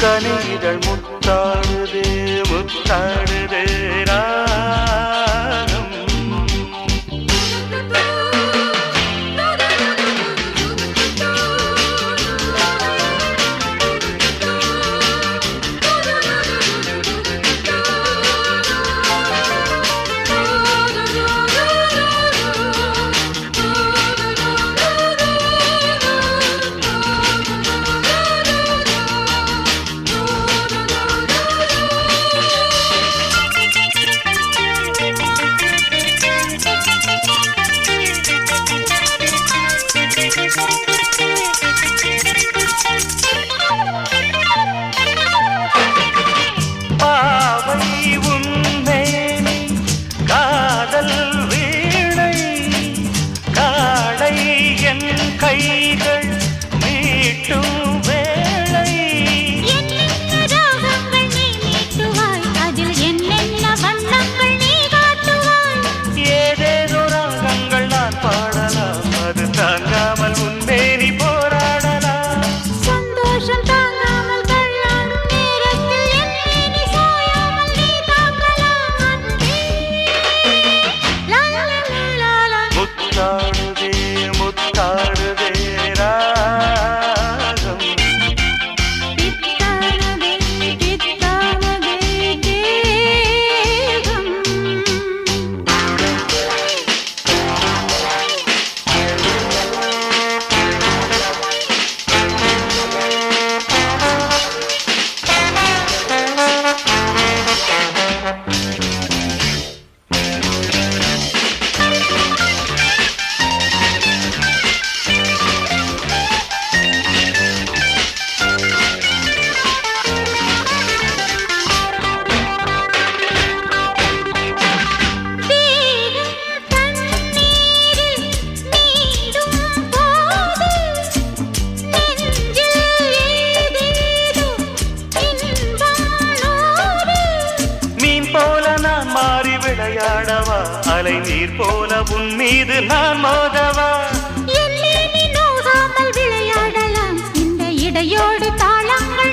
கனிதழ் முத்தாடுதே முத்தாடுதே ராகம் பாவை உன்மேனி காதல் வீணை காடை என் கைகள் மீட்டும் வேளை என்னென்ன ராகங்கள் நீ மீட்டுவாய் அதில் என்னென்ன வண்ணங்கள் நீ காட்டுவாய் ஏதேதோ ராகங்கள் நான் பாடலாம் அது தாங்காமல் உன்மேனி போராடலாம் சந்தோஷம் தாங்காமல் தள்ளாடும் நேரத்தில் என்னை நீ சாயாமல் நீ தாங்கலாம் அன்பே. லா, லா, லா, லா, லா. முத்தாடுதே முத்தாடுதே ராகம் பித்தானதே, பித்தானதே தேகம். தேகம் தண்ணீரில் நீடும் போது நெஞ்சில் ஏதேதோ இன்பங்களோடு மீன் போல நான் மாறி விளையாடவா அலை நீர் போல உன் மீது நான் மோதவா என்னே நீ நோகாமல் விளையாடலாம் இந்த இடையோடு தாளங்கள்